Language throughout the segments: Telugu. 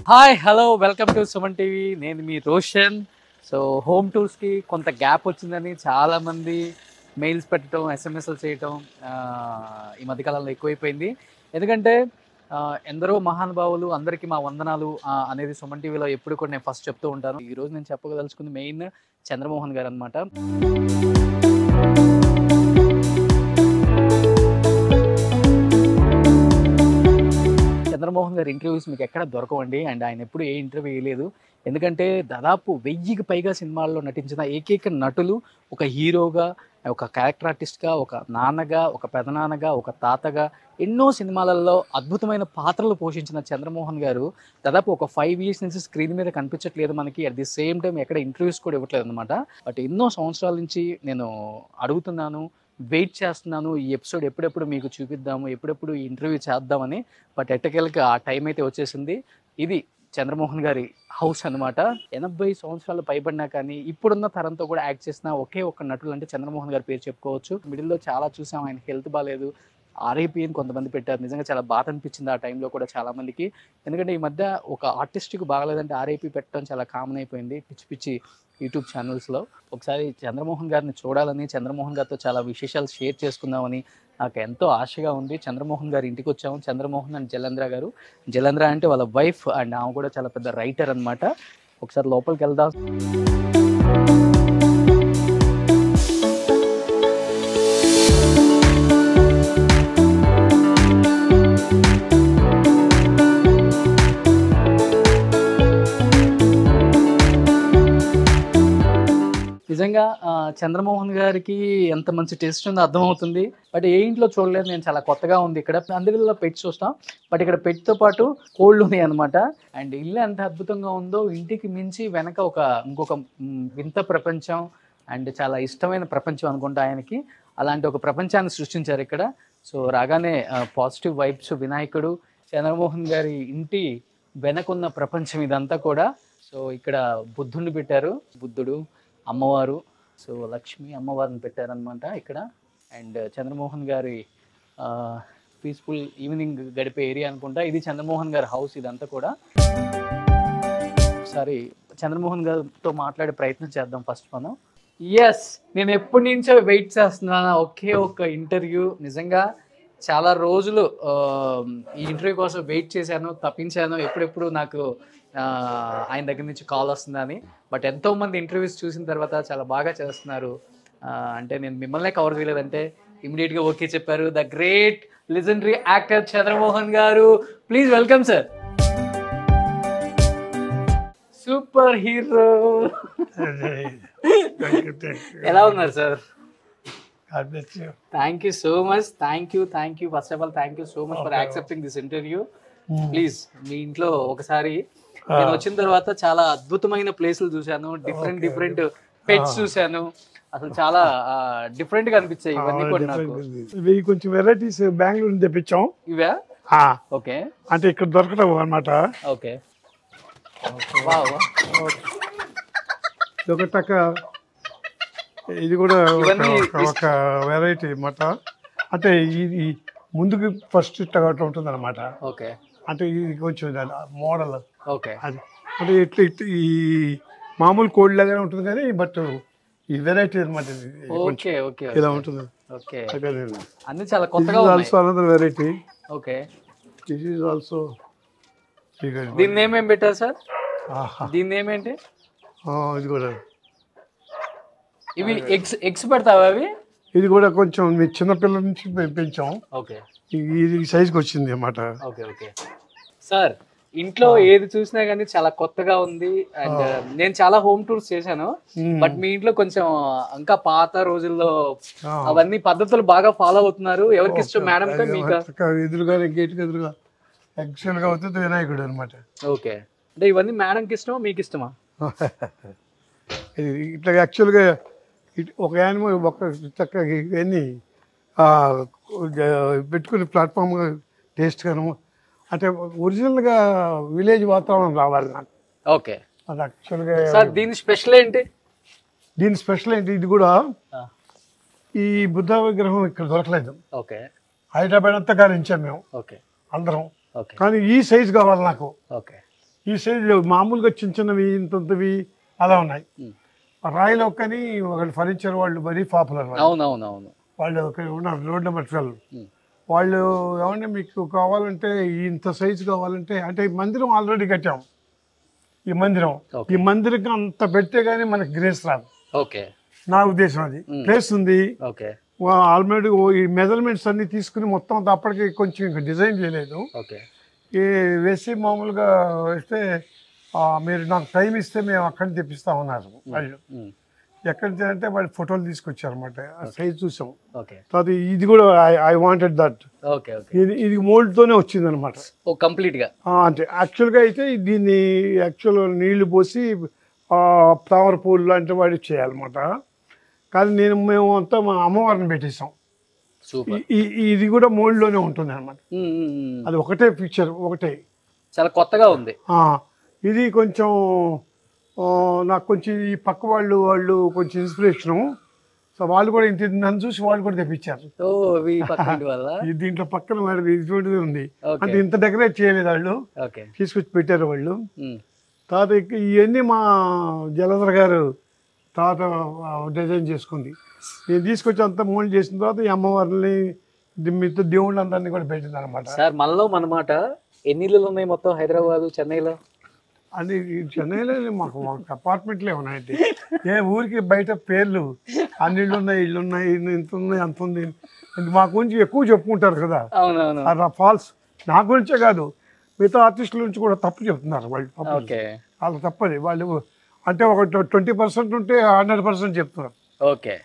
Hi hello welcome to Suman TV నేను మీ రోషన్ సో హోమ్ టూర్స్కి కొంత గ్యాప్ వచ్చిందని చాలామంది మెయిల్స్ పెట్టడం ఎస్ఎంఎస్లు చేయటం ఆ, ఈ మధ్యకాలంలో ఎక్కువైపోయింది ఎందుకంటే ఆ, ఎందరో మహానుభావులు అందరికీ మా వందనాలు ఆ, అనేది సుమన్ టీవీలో ఎప్పుడు కూడా నేను ఫస్ట్ చెప్తూ ఉంటాను ఈరోజు నేను చెప్పదలుచుకుంది మెయిన్ చంద్రమోహన్ గారు అనమాట చంద్రమోహన్ గారి ఇంటర్వ్యూస్ మీకు ఎక్కడ దొరకవండి అండ్ ఆయన ఎప్పుడు ఏ ఇంటర్వ్యూ వేయలేదు ఎందుకంటే దాదాపు వెయ్యికి పైగా సినిమాల్లో నటించిన ఏకైక నటులు ఒక హీరోగా ఒక క్యారెక్టర్ ఆర్టిస్ట్గా ఒక నాన్నగా ఒక పెదనాన్నగా ఒక తాతగా ఎన్నో సినిమాలలో అద్భుతమైన పాత్రలు పోషించిన చంద్రమోహన్ గారు దాదాపు ఒక ఫైవ్ ఇయర్స్ నుంచి స్క్రీన్ మీద కనిపించట్లేదు మనకి అట్ ది సేమ్ టైం ఎక్కడ ఇంటర్వ్యూస్ కూడా ఇవ్వట్లేదు అనమాట బట్ ఎన్నో సంవత్సరాల నుంచి నేను అడుగుతున్నాను వెయిట్ చేస్తున్నాను ఈ ఎపిసోడ్ ఎప్పుడెప్పుడు మీకు చూపిద్దాము ఎప్పుడెప్పుడు ఈ ఇంటర్వ్యూ చేద్దామని బట్ ఎట్టకేలకి ఆ టైం అయితే వచ్చేసింది ఇది చంద్రమోహన్ గారి హౌస్ అన్నమాట ఎనభై సంవత్సరాలు పైబడినా కానీ ఇప్పుడున్న తరంతో కూడా యాక్ట్ చేసిన ఒకే ఒక్క నటులు అంటే చంద్రమోహన్ గారి పేరు చెప్పుకోవచ్చు మిడిల్లో చాలా చూసాం ఆయన హెల్త్ బాగాలేదు ఆర్ఐపి అని కొంతమంది పెట్టారు నిజంగా చాలా బాధ అనిపించింది ఆ టైంలో కూడా చాలా మందికి ఎందుకంటే ఈ మధ్య ఒక ఆర్టిస్ట్కి బాగలేదంటే ఆర్ఐపి పెట్టడం చాలా కామన్ అయిపోయింది పిచ్చి పిచ్చి యూట్యూబ్ ఛానల్స్లో ఒకసారి చంద్రమోహన్ గారిని చూడాలని చంద్రమోహన్ గారితో చాలా విశేషాలు షేర్ చేసుకుందామని నాకు ఎంతో ఆశగా ఉంది చంద్రమోహన్ గారి ఇంటికి వచ్చాము చంద్రమోహన్ అండ్ జలంధ్ర గారు జలంధ్ర అంటే వాళ్ళ వైఫ్ అండ్ ఆమె కూడా చాలా పెద్ద రైటర్ అన్నమాట ఒకసారి లోపలికి వెళ్దాం నిజంగా ఆ, చంద్రమోహన్ గారికి ఎంత మంచి టేస్ట్ ఉందో అర్థమవుతుంది బట్ ఏ ఇంట్లో చూడలేదు నేను చాలా కొత్తగా ఉంది ఇక్కడ అందువల్ల పెట్స్ చూస్తాం బట్ ఇక్కడ పెట్తో పాటు కోళ్ళు ఉన్నాయి అనమాట అండ్ ఇల్లు ఎంత అద్భుతంగా ఉందో ఇంటికి మించి వెనక ఒక ఇంకొక మ్, వింత ప్రపంచం అండ్ చాలా ఇష్టమైన ప్రపంచం అనుకుంటా ఆయనకి అలాంటి ఒక ప్రపంచాన్ని సృష్టించారు ఇక్కడ సో రాగానే పాజిటివ్ వైబ్స్ వినాయకుడు చంద్రమోహన్ గారి ఇంటి వెనకున్న ప్రపంచం ఇదంతా కూడా సో ఇక్కడ బుద్ధుడిని పెట్టారు బుద్ధుడు అమ్మవారు సో లక్ష్మి అమ్మవారిని పెట్టారనమాట ఇక్కడ అండ్ చంద్రమోహన్ గారి పీస్ఫుల్ ఈవినింగ్ గడిపే ఏరియా అనుకుంటా ఇది చంద్రమోహన్ గారి హౌస్ ఇదంతా కూడా ఒకసారి చంద్రమోహన్ గారితో మాట్లాడే ప్రయత్నం చేద్దాం ఫస్ట్ మనం ఎస్ నేను ఎప్పటి నుంచో వెయిట్ చేస్తున్నాను ఒకే ఒక్క ఇంటర్వ్యూ నిజంగా చాలా రోజులు ఆ, ఈ ఇంటర్వ్యూ కోసం వెయిట్ చేశాను తప్పించాను ఎప్పుడెప్పుడు నాకు ఆ, ఆయన దగ్గర నుంచి కాల్ వస్తుందని బట్ ఎంతో మంది ఇంటర్వ్యూస్ చూసిన తర్వాత చాలా బాగా చేస్తున్నారు ఆ, అంటే నేను మిమ్మల్నే కవర్ చేయలేదంటే ఇమీడియట్గా ఓకే చెప్పారు the great legendary actor Chandramohan గారు please welcome sir super hero ఎలా ఉన్నారు sir thank you so much thank you thank you first of all thank you so much for accepting this interview please మీ ఇంట్లో ఒకసారి నేను వచ్చిన తర్వాత చాలా అద్భుతమైన ప్లేసులు చూశాను డిఫరెంట్ డిఫరెంట్ పెట్స్ చూశాను అసలు చాలా డిఫరెంట్ గా అనిపించాయి ఇవన్నీ కూడా నాకు ఇవి కొంచెం వెరైటీస్ బెంగళూరు నుంచి తెప్పించాం ఇవా ఆ, ఓకే అంటే ఇక్కడ దొరకటం అనమాట ఓకే వావ్ ఇది ఒక టక్క ఇది కూడా ఒక- ఇవన్నీ ఒక- ఒక వెరైటీ అన్నమాట అంటే ఇది ముందుకు ఫస్ట్ టగట ఉంటుంది అనమాట ఓకే అంటే ఇది కొంచెం మోడల్ ఓకే అది అంటే ఇట్లా ఇట్లా ఈ మామూలు కోడి లాగానే ఉంటుంది కానీ బట్ ఈ వెరైటీ అనమాట ఇది ఇది కొంచెం ఓకే ఓకే ఇలా ఉంటుంది ఓకే అదే అన్ని చాలా కొత్తగా ఉన్నాయి also another variety okay this is also దీని నేమ్ ఏం పెట్టారు సార్ ఆహా దీని నేమ్ ఏంటి ఆ, ఇది కూడా ఇవి ఎగ్స్ ఎగ్స్ పెడతావా అవి ఇది కూడా కొంచెం మీ చిన్నపిల్లల నుంచి పె- పెంచాం ఓకే ఈ- ఇది సైజ్కి వచ్చింది అన్నమాట ఓకే ఓకే సార్ ఇంట్లో ఏది చూసినా కానీ చాలా కొత్తగా ఉంది అండ్ నేను చాలా హోమ్ టూర్స్ చేశాను మ్మ్. బట్ మీ ఇంట్లో కొంచెం ఇంకా పాత రోజుల్లో ఆ. అవన్నీ పద్ధతులు బాగా ఫాలో అవుతున్నారు ఎవరికి ఇష్టం మేడం కా మీకా పక్క ఎదురుగా గేట్కి ఎదురుగా యాక్చువల్గా అవుతుంది వినాయకుడు అనమాట ఓకే అంటే ఇవన్నీ మేడంకి ఇష్టమా మీకు ఇష్టమా ఇది ఇట్లా యాక్చువల్గా ఇట్- ఒక యానిమల్ ఒక చక్కగా ఇవన్నీ ఆ, పెట్టుకుని ప్లాట్ఫామ్ టేస్ట్ గాను అంటే ఒరిజినల్గా విలేజ్ వాతావరణం రావాలి నాకు ఓకే అది యాక్చువల్గా సార్ దీని స్పెషల్ ఏంటి దీని స్పెషల్ ఏంటి ఇది కూడా ఆ, ఈ బుద్ధ విగ్రహం ఇక్కడ దొరకలేదు ఓకే హైదరాబాద్ అంతా గాలించాం మేము ఓకే అందరం ఓకే కానీ ఈ సైజ్ కావాలి నాకు ఓకే ఈ సైడ్ లేవు మామూలుగా చిన్న చిన్నవి ఇంతంతవి అలా ఉన్నాయి ఉమ్. రాయల్ ఒక్కని ఒకటి ఫర్నిచర్ వాళ్ళు మరీ పాపులర్ వాళ్ళు అవునవునవును వాళ్ళు ఒక ఉన్నారు రోడ్ నెంబర్ ట్వెల్వ్ ఉమ్. వాళ్ళు ఏమంటే మీకు కావాలంటే ఇంత సైజు కావాలంటే అంటే ఈ మందిరం ఆల్రెడీ కట్టాం ఈ మందిరం Okay. ఈ మందిరం అంత పెడితే గానీ మనకి గ్రేస్ రాదు ఓకే నా ఉద్దేశం అది Mm. ప్లేస్ ఉంది ఓకే ఆల్రెడీ ఈ మెజర్మెంట్స్ అన్ని తీసుకుని మొత్తం అంతా అప్పటికి కొంచెం ఇంకా డిజైన్ చేయలేదు ఓకే ఈ వేసి మామూలుగా వేస్తే ఆ, మీరు నాకు టైం ఇస్తే మేము అక్కడి నుంచి తెప్పిస్తామన్నారు వాళ్ళు ఉమ్. ఎక్కడి నుంచి అంటే వాళ్ళు ఫోటోలు తీసుకొచ్చారన్నమాట ఆ సైజ్ చూసాం ఓకే తర్వాత ఇది కూడా I wanted that okay okay ఇది ఇది మోల్డ్తోనే వచ్చింది అనమాట ఓ కంప్లీట్ గా అంటే యాక్చువల్గా అయితే దీన్ని యాక్చువల్ నీళ్లు పోసి ఆ, తామర పూలు లాంటి వాడి చేయాలన్నమాట కానీ నేను మేము అంతా మా అమ్మవారిని పెట్టేసాం సూపర్ ఈ- ఈ- ఇది కూడా మోల్డ్లోనే ఉంటుంది అనమాట అది ఒకటే పిక్చర్ ఒకటే చాలా కొత్తగా ఉంది ఆ, ఇది కొంచెం ఆ, నాకు కొంచెం ఈ పక్క వాళ్ళు వాళ్ళు కొంచెం ఇన్స్పిరేషను సో వాళ్ళు కూడా ఇంటి నన్ను చూసి వాళ్ళు కూడా తెప్పించారు ఓ ఈ పక్క ఇంటి వల్ల ఈ దీంట్లో పక్కన మరి ఇటువంటిది ఉంది Okay. అంటే ఇంత డెకరేట్ చేయలేదు వాళ్ళు ఓకే తీసుకొచ్చి పెట్టారు వాళ్ళు ఉమ్. తర్వాత ఇక ఇవన్నీ మా జలధర్ గారు తర్వాత డిజైన్ చేసుకుంది నేను తీసుకొచ్చి అంతా మోల్డ్ చేసిన తర్వాత ఈ అమ్మవారిని ది- మిగతా దేవుళ్ళు అందరినీ కూడా పెట్టింది అనమాట సార్ మనలో మనమాట ఎన్ని ఇల్లులు ఉన్నాయి మొత్తం హైదరాబాద్ చెన్నైలో అది ఈ చెన్నైలో మాకు మాకు అపార్ట్మెంట్లే ఉన్నాయండి ఏ ఊరికి బయట పేర్లు అన్ని ఇళ్ళు ఉన్నాయి ఇళ్ళు ఉన్నాయి ఇన్ని ఇంత ఉన్నాయి అంత ఉంది ఇంక మా గురించి ఎక్కువ చెప్పుకుంటారు కదా అవునవును అది ఫాల్స్ నా గురించే కాదు మిగతా ఆర్టిస్టుల నుంచి కూడా తప్పు చెప్తున్నారు వాళ్ళు తప్పు ఓకే వాళ్ళు తప్పది వాళ్ళు అంటే ఒక ట్వంటీ పర్సెంట్ ఉంటే హండ్రెడ్ పర్సెంట్ చెప్తున్నారు ఓకే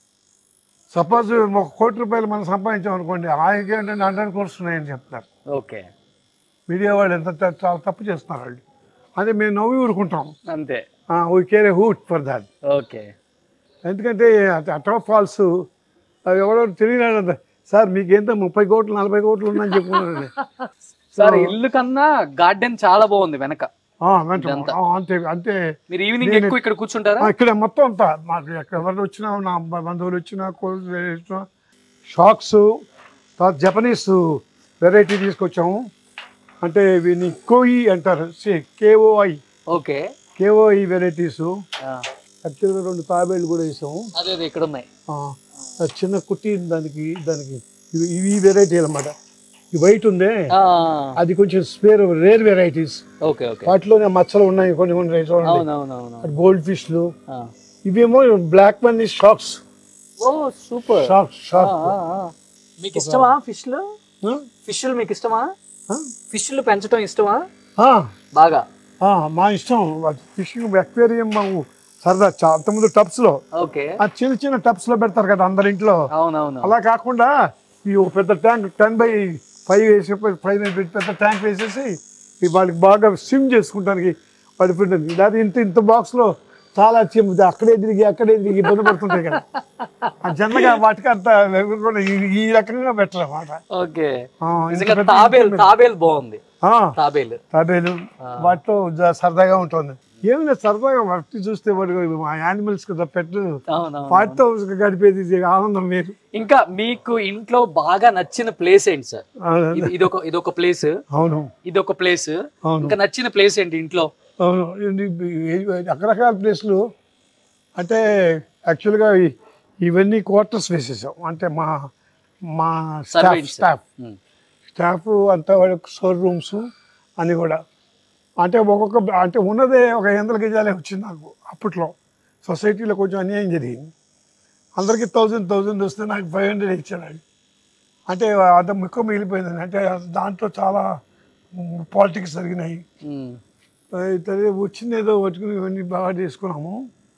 సపోజ్ ఒక కోటి రూపాయలు మనం సంపాదించాం అనుకోండి ఆయనకి ఏంటంటే హండ్రెడ్ కోర్స్ ఉన్నాయని చెప్తున్నారు ఓకే మీడియా వాళ్ళు ఎంత త- చాలా తప్పు చేస్తున్నారు వాళ్ళు అదే మేము నవ్వి ఊరుకుంటాం అంతే we care a hoot for that okay ఎందుకంటే అటో ఫాల్స్ అవి ఎవరో తెలియదు సార్ మీకేంత ముప్పై కోట్లు నలభై కోట్లు ఉందని చెప్పుకున్నారండి సార్ ఇల్లు కన్నా గార్డెన్ చాలా బాగుంది వెనక ఆ, వెంటనే. ఆ, అంతే అంతే మీరు ఈవినింగ్ ఎక్కువ ఇక్కడ కూర్చుంటారా ఆ, ఇక్కడ మొత్తం అంతా మాకు ఎక్కడ ఎవరు వచ్చినా నా బ- బంధువులు వచ్చినా కోళ్ళు వచ్చినా షాక్స్ తర్వాత జపనీస్ వెరైటీ తీసుకొచ్చాము అంటే వీని కోయి అంటారు కేఓఐ ఓకే కేఓఐ వెరైటీస్ ఆ, యాక్చువల్గా రెండు తాబేళ్ళు కూడా వేసాము అదే అదే ఇక్కడ ఉన్నాయి ఆ, ఆ చిన్న కుట్టి దానికి దానికి ఇవి ఇవి వెరైటీ అనమాట ఈ వైట్ ఉందే ఆ, అది కొంచెం spare rare varieties okay okay వాటిలోనే మచ్చలు ఉన్నాయి కొన్ని కొన్ని చూడండి అవునవునవును గోల్డ్ ఫిష్లు ఇవేమో బ్లాక్ మనీ షాక్స్ ఓ సూపర్ షాక్స్ షాక్ మీకు ఇష్టమా ఫిష్లు ఫిష్లు మీకు ఇష్టమా ఫిష్లు పెంచడం ఇష్టమా బాగా మా ఇష్టం ఫిషింగ్ అక్వేరియం మాకు సరదా చా- అంతకుముందు టబ్స్ లో ఓకే ఆ చిన్న చిన్న టబ్స్ లో పెడతారు కదా అందరి ఇంట్లో అవునవును అలా కాకుండా ఈ ఒక పెద్ద ట్యాంక్ టెన్ బై ఫైవ్ వేసి ఫైవ్ పెద్ద ట్యాంక్ వేసేసి ఈ వాళ్ళకి బాగా స్విమ్ చేసుకుంటానికి వాడి ఉంటుంది లేదా ఇంత ఇంత బాక్స్ లో చాలా చిమ్ అక్కడే తిరిగి అక్కడే తిరిగి ఇబ్బంది పడుతుంటాయి కదా ఆ జనరల్గా వాటికి అంత కూడా ఈ- ఈ రకంగా పెట్టరు అన్నమాట ఓకే ఆ, ఇంత నిజంగా పెద్ద- తాబేలు తాబేలు బాగుంది ఆ, తాబేలు తాబేలు వాటితో జ- సరదాగా ఉంటుంది ఏమైనా సరదాగా వాటి చూస్తే వాటి మా యానిమల్స్ కదా పెట్టు అవునవును వాటితో గడిపేది ఇది ఆనందం మీరు ఇంకా మీకు ఇంట్లో బాగా నచ్చిన ప్లేస్ ఏంటి సార్ ఆ, ఇది ఇదొక ఇదొక ప్లేస్ అవును ఇదొక ప్లేస్ అవును ఇంకా నచ్చిన ప్లేస్ ఏంటి ఇంట్లో అవును ఇది- ఇది రకరకాల ప్లేస్లు అంటే యాక్చువల్గా ఇ- ఇవన్నీ క్వార్టర్స్ వేసేసాం అంటే మా మా staff Servants. Staff um. Staff అంతా వాళ్ళకి స్టోర్ రూమ్స్ అన్నీ కూడా అంటే ఒక్కొక్క అంటే ఉన్నదే ఒక వందల గజాలే వచ్చింది నాకు అప్పట్లో సొసైటీలో కొంచెం అన్యాయం జరిగింది అందరికీ థౌజండ్ థౌజండ్ వస్తే నాకు ఫైవ్ హండ్రెడ్ ఇచ్చాడు ఆయన. అంటే అంత ముక్క మిగిలిపోయింది అంటే దాంట్లో చాలా పాలిటిక్స్ జరిగినాయి ఉమ్. అయితే వచ్చింది ఏదో పట్టుకుని ఇవన్నీ బాగా చేసుకున్నాము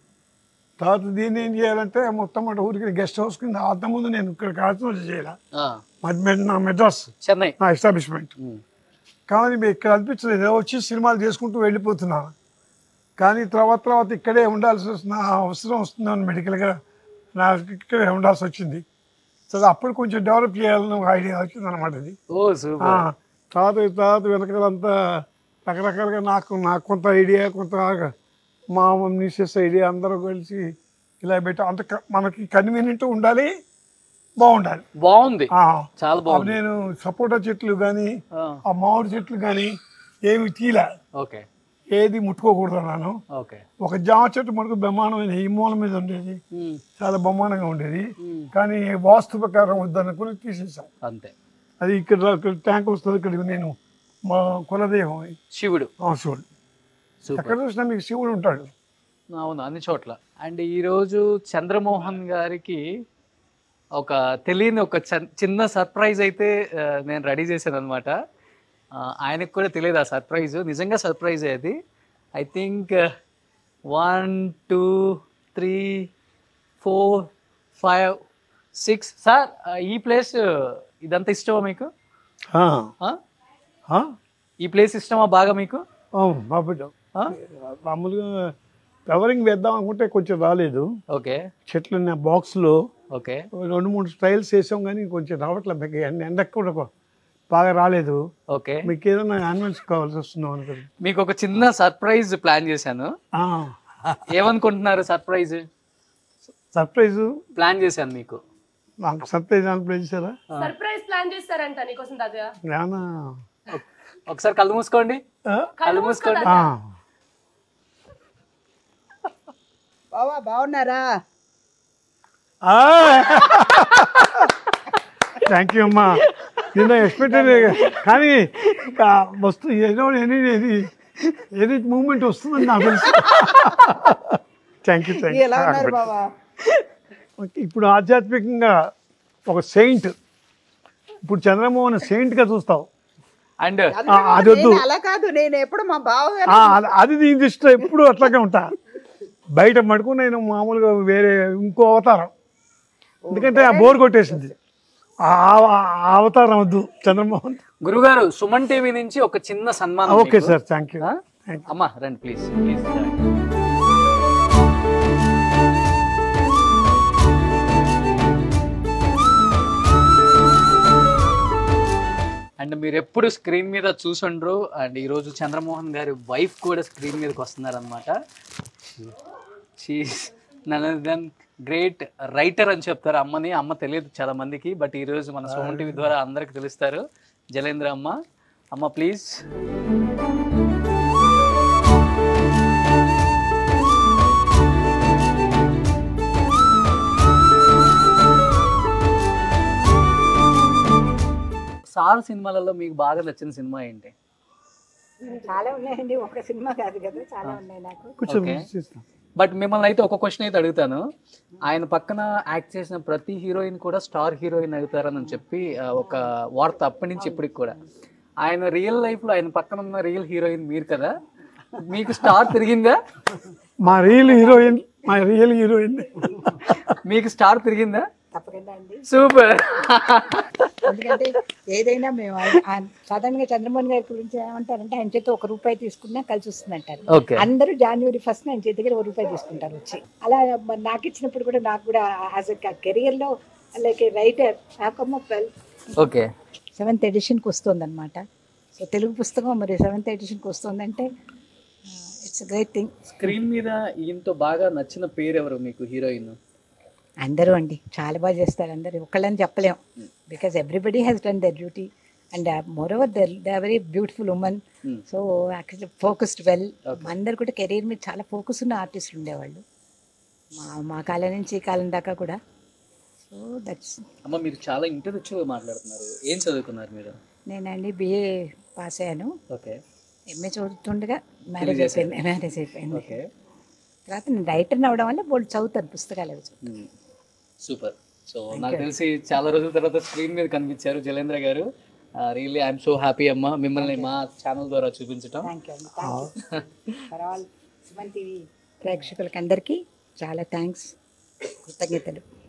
తర్వాత దీన్ని ఏం చేయాలంటే మొత్తం అటు ఊరికి గెస్ట్ హౌస్ కింద అంతకుముందు నేను ఇక్కడ కాల్చిన చేయాలి ఆ, మడ్ నా మెడ్రాస్ చెన్నై నా ఎస్టాబ్లిష్మెంట్ ఉమ్. కానీ మీకు ఇక్కడ అనిపించలేదు ఏదో వచ్చి సినిమాలు చేసుకుంటూ వెళ్ళిపోతున్నా కానీ తర్వాత తర్వాత ఇక్కడే ఉండాల్సి వస్తున్న అవసరం వస్తుందని మెడికల్గా నాకు ఇక్కడే ఉండాల్సి వచ్చింది సో అప్పుడు కొంచెం డెవలప్ చేయాలని ఒక ఐడియా వచ్చింది అనమాట ఇది ఓ ఆ, సూపర్ తర్వాత తర్వాత వెనకాలంతా రకరకాలుగా నాకు నాకు కొంత ఐడియా కొంత మా మిసెస్ ఐడియా అందరూ కలిసి ఇలా పెట్టాం అంత క- మనకి కన్వీనియంట్ ఉండాలి బాగుండాలి బాగుంది ఆ, చాలా అప్పుడు బాగుంది నేను సపోటా చెట్లు కానీ ఆ, ఆ మామిడి చెట్లు కానీ ఏమి తీలా ఓకే ఏది ముట్టుకోకూడదు అన్నాను ఓకే ఒక జామ చెట్టు మనకు బ్రహ్మాండమైన ఈ మూల మీద ఉండేది చాలా బ్రహ్మాండంగా ఉండేది కానీ వాస్తు ప్రకారం వద్దనుకుని తీసేసాం అంతే అది ఇక్కడ ఇక్కడ ట్యాంక్ వస్తుంది ఇక్కడ నేను మా కులదేవం శివుడు ఆ శివుడు సూపర్ ఎక్కడ చూసినా మీకు శివుడు ఉంటాడు అవును అన్ని చోట్ల అండ్ ఈరోజు చంద్రమోహన్ గారికి ఒక తెలియని ఒక చన్- చిన్న సర్ప్రైజ్ అయితే ఆ, నేను రెడీ చేశాను అనమాట ఆయనకు కూడా తెలియదు ఆ సర్ప్రైజ్ నిజంగా సర్ప్రైజ్ అది I think one two three four five six sir ఈ ప్లేస్ ఇదంతా ఇష్టమా మీకు ఆ, ఆ? ఆ? ఈ ప్లేస్ ఇష్టమా బాగా మీకు అవును బాబు ఆ? మామూలుగా కవరింగ్ వేద్దాం అనుకుంటే కొంచెం రాలేదు ఓకే చెట్లు ఉన్న బాక్స్లో ఓకే రెండు మూడు స్టైల్స్ వేసాం కానీ కొంచెం రావట్లేదు మీకు ఎండ ఎండకు కూడా బాగా రాలేదు ఓకే మీకు ఏదైనా యానిమల్స్ కావాల్సి వస్తుందో అనుకోండి మీకు ఒక చిన్న సర్ప్రైజ్ ప్లాన్ చేశాను ఏమనుకుంటున్నారు సర్ప్రైజ్ సర్ప్రైజ్ ప్లాన్ చేశాను మీకు నాకు సర్ప్రైజ్ అనిపించారా చేశారా సర్ప్రైజ్ ప్లాన్ చేస్తారంట నీకోసం తాతయ్య ఏమన్నా ఒకసారి కళ్ళు మూసుకోండి ఆ? కళ్ళు మూసుకోండి ఆ. బావా బాగున్నారా థ్యాంక్ యూ అమ్మా నిన్న ఎక్స్పెక్టెడ్ కానీ ఇంకా వస్తు ఏదో ఎనీ ఏది ఏది మూమెంట్ వస్తుందని నాకు తెలుసు థ్యాంక్ యూ థ్యాంక్ ఎలా ఉన్నారు యూ బావా ఇప్పుడు ఆధ్యాత్మికంగా ఒక సెయింట్ ఇప్పుడు చంద్రమోహన్ సెయింట్గా చూస్తావు అండ్ ఆ, అది వద్దు. నేను అలా కాదు నేను ఎప్పుడు మా బావగారు ఆ, అది- అది నీ దృష్టిలో ఎప్పుడు అట్లాగే ఉంటా బయట మటుకు నేను మామూలుగా వేరే ఇంకో అవతారం ఎందుకంటే ఆ బోర్ కొట్టేసింది ఆ ఆ అవతారం వద్దు చంద్రమోహన్ గురుగారు సుమన్ టీవీ నుంచి ఒక చిన్న సన్మానం ఓకే మీకు. సార్ థ్యాంక్ యూ ఆ? అమ్మా రండి ప్లీజ్ ప్లీజ్ అండ్ మీరు ఎప్పుడు స్క్రీన్ మీద చూసుండ్రు అండ్ ఈరోజు చంద్రమోహన్ గారి వైఫ్ కూడా స్క్రీన్ మీదకి వస్తున్నారనమాట దెన్ గ్రేట్ రైటర్ అని చెప్తారు అమ్మని అమ్మ తెలియదు చాలా మందికి బట్ ఈరోజు మన సోమన్ టీవీ ద్వారా అందరికి తెలుస్తారు జలేంద్ర అమ్మ అమ్మ ప్లీజ్ సార్ సినిమాలలో మీకు బాగా నచ్చిన సినిమా ఏంటి చాలా ఉన్నాయండి ఒక సినిమా కాదు కదా చాలా ఉన్నాయి నాకు కూర్చో Okay. చేస్తాం బట్ మిమ్మల్ని అయితే ఒక క్వశ్చన్ అయితే అడుగుతాను ఆయన పక్కన యాక్ట్ చేసిన ప్రతి హీరోయిన్ కూడా స్టార్ హీరోయిన్ అవుతారని చెప్పి ఆ, ఒక వార్త అప్పటి నుంచి ఇప్పటికి కూడా ఆయన రియల్ లైఫ్ లో ఆయన పక్కన ఉన్న రియల్ హీరోయిన్ మీరు కదా మీకు స్టార్ తిరిగిందా మా రియల్ హీరోయిన్ మా రియల్ హీరోయిన్ మీకు స్టార్ తిరిగిందా తప్పకుండా అండి సూపర్ ఎందుకంటే ఏదైనా మేము సాధారణంగా చంద్రమోహన్ గారి గురించి ఏమంటారంటే ఆయన చేత ఒక రూపాయి తీసుకున్నా కలిసి వస్తుంది అంటారు ఓకే అందరూ జనవరి ఫస్ట్ ఆయన చేతి దగ్గర ఒక రూపాయి తీసుకుంటారు వచ్చి అలా మరి నాకు ఇచ్చినప్పుడు కూడా నాకు కూడా యాజ్ అ కెరియర్లో లైక్ రైటర్ నాకమ్మ ఓకే సెవెంత్ ఎడిషన్కి వస్తుంది అనమాట సో తెలుగు పుస్తకం మరి సెవెంత్ ఎడిషన్కి వస్తుందంటే ఇట్స్ గ్రేట్ థింగ్ స్క్రీన్ మీద ఈయనతో బాగా నచ్చిన పేరు ఎవరు మీకు హీరోయిన్ అందరూ అండి చాలా బాగా చేస్తారు అందరూ ఒకళ్ళని చెప్పలేం because everybody has done their duty and moreover there they are very beautiful women Hmm. So actually focused well అందరు కూడా కెరీర్ మీద చాలా ఫోకస్ ఉన్న ఆర్టిస్టులు ఉండేవాళ్ళు మా మా కాలం నుంచి ఈ కాలం దాకా కూడా సో దట్స్ అమ్మ మీరు చాలా ఇంటెలెక్చువల్ మాట్లాడుతున్నారు ఏం చదువుకున్నారు మీరు నేనండి బిఏ పాస్ అయ్యాను ఓకే ఎంఏ చదువుతుండగా మ్యారేజ్ అయిపోయింది మ్యారేజ్ అయిపోయింది ఓకే తర్వాత నేను రైటర్ని అవ్వడం వల్ల బోల్డ్ చదువుతాను పుస్తకాలు అవి చదువుతాను. సూపర్ సో నాకు తెలిసి చాలా రోజుల తర్వాత స్క్రీన్ మీద కనిపించారు జలేంద్ర గారు రియల్లీ ఐఎమ్ సో హ్యాపీ అమ్మ మిమ్మల్ని మా ఛానల్ ద్వారా చూపించడం థ్యాంక్ యూ అండి thank you for all Suman TV ప్రేక్షకులకి అందరికీ చాలా థ్యాంక్స్ కృతజ్ఞతలు